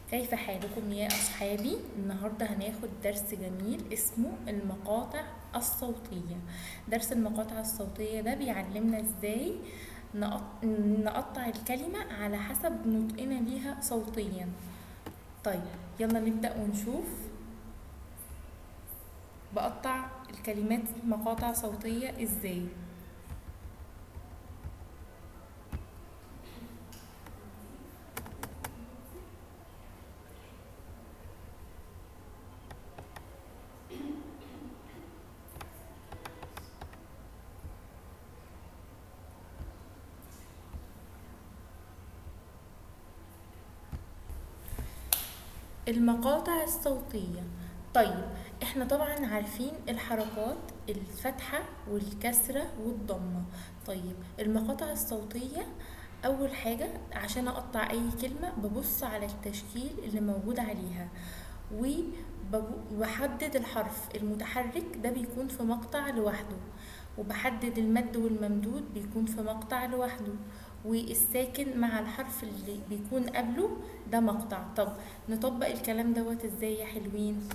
كيف حالكم يا أصحابي؟ النهاردة هناخد درس جميل اسمه المقاطع الصوتية درس المقاطع الصوتية ده بيعلمنا ازاي نقط- نقطع الكلمة على حسب نطقنا ليها صوتيا طيب يلا نبدأ ونشوف بقطع الكلمات مقاطع صوتية ازاي المقاطع الصوتية طيب احنا طبعا عارفين الحركات الفتحة والكسرة والضمة طيب المقاطع الصوتية أول حاجة عشان أقطع أي كلمة ببص على التشكيل اللي موجود عليها وبحدد الحرف المتحرك ده بيكون في مقطع لوحده وبحدد المد والممدود بيكون في مقطع لوحده والساكن مع الحرف اللي بيكون قبله ده مقطع طب نطبق الكلام دوت ازاي يا حلوين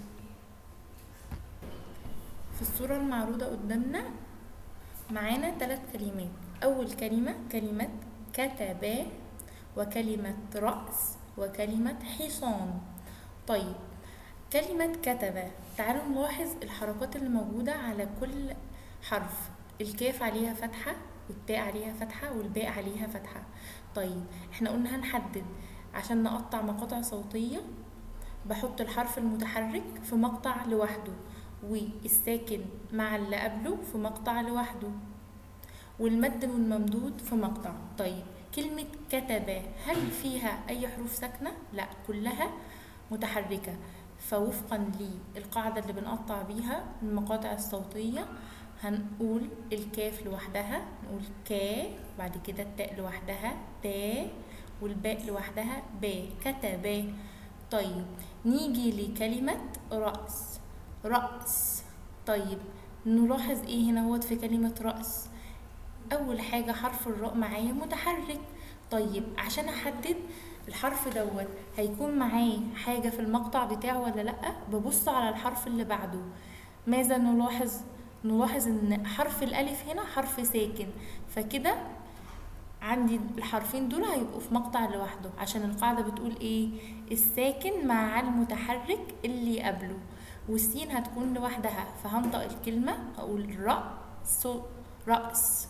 في الصورة المعروضة قدامنا معانا ثلاث كلمات أول كلمة كلمة كتب وكلمة رأس وكلمة حصان طيب كلمة كتب تعالوا نلاحظ الحركات اللي موجودة على كل حرف الكاف عليها فتحة والتاء عليها فتحة والباء عليها فتحة طيب احنا قلنا هنحدد عشان نقطع مقاطع صوتية بحط الحرف المتحرك في مقطع لوحده والساكن مع اللي قبله في مقطع لوحده والمد والممدود في مقطع طيب كلمة كتب هل فيها أي حروف ساكنة؟ لا كلها متحركة فوفقا للقاعدة اللي بنقطع بيها المقاطع الصوتية هنقول الكاف لوحدها نقول كا بعد كده التاء لوحدها تا والباء لوحدها با كتب طيب نيجي لكلمة رأس رأس طيب نلاحظ ايه هنا هو في كلمة رأس أول حاجة حرف الراء معايا متحرك طيب عشان أحدد الحرف دوت هيكون معاه حاجة في المقطع بتاعه ولا لأ ببص على الحرف اللي بعده ماذا نلاحظ نلاحظ ان حرف الالف هنا حرف ساكن فكده عندي الحرفين دول هيبقوا في مقطع لوحده عشان القاعدة بتقول ايه الساكن مع المتحرك اللي قبله والسين هتكون لوحدها فهنطق الكلمة هقول رأس رأس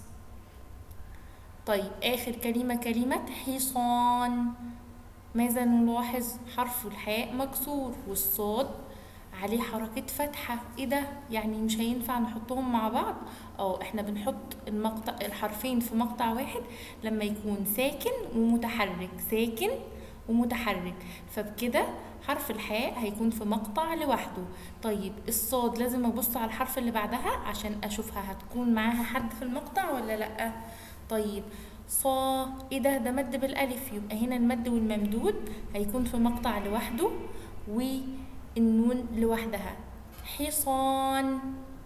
طيب آخر كلمة كلمة حصان ماذا نلاحظ حرف الحاء مكسور والصاد عليه حركة فتحة ايه ده يعني مش هينفع نحطهم مع بعض اه احنا بنحط المقطع الحرفين في مقطع واحد لما يكون ساكن ومتحرك ساكن ومتحرك فبكده حرف الحاء هيكون في مقطع لوحده طيب الصاد لازم ابص على الحرف اللي بعدها عشان اشوفها هتكون معاها حد في المقطع ولا لا طيب صا ايه ده ده مد بالالف يبقى هنا المد والممدود هيكون في مقطع لوحده و النون لوحدها حصان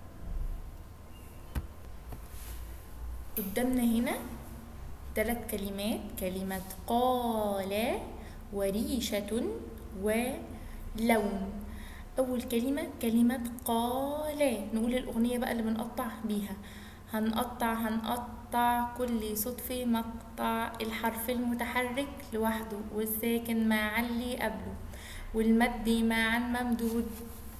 قدامنا هنا ثلاث كلمات كلمة قال وريشة ولون أول كلمة كلمة قال نقول الأغنية بقى اللي بنقطع بيها هنقطع هنقطع كل صوت في مقطع الحرف المتحرك لوحده والساكن مع اللي قبله والمد مع الممدود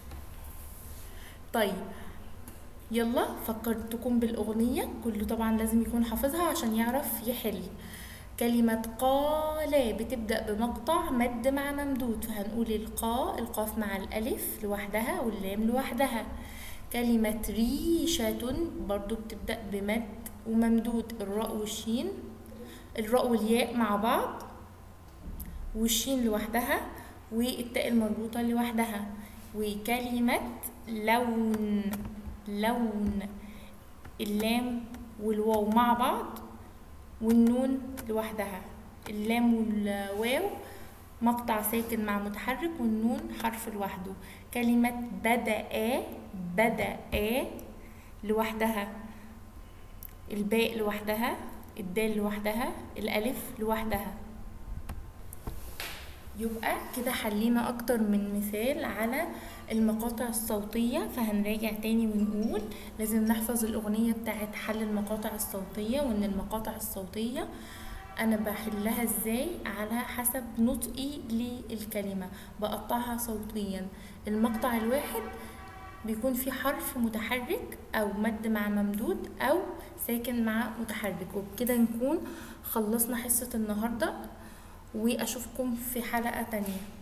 طيب يلا فكرتكم بالأغنية كله طبعا لازم يكون حافظها عشان يعرف يحل كلمة قال بتبدأ بمقطع مد مع ممدود فهنقول القاء القاف مع الألف لوحدها واللام لوحدها كلمة ريشة برضو بتبدأ بمد وممدود الراء والشين الراء والياء مع بعض والشين لوحدها والتاء المربوطة لوحدها وكلمة لون لون اللام والواو مع بعض والنون لوحدها اللام والواو مقطع ساكن مع متحرك والنون حرف لوحده كلمة بدأ بدأ لوحدها الباء لوحدها الدال لوحدها الألف لوحدها يبقى كده حلينا اكتر من مثال على المقاطع الصوتية فهنراجع تاني ونقول لازم نحفظ الأغنية بتاعت حل المقاطع الصوتية وإن المقاطع الصوتية أنا بحلها إزاي على حسب نطقي للكلمة بقطعها صوتيا المقطع الواحد بيكون في حرف متحرك أو مد مع ممدود أو ساكن مع متحرك وبكده نكون خلصنا حصة النهاردة وأشوفكم في حلقة تانية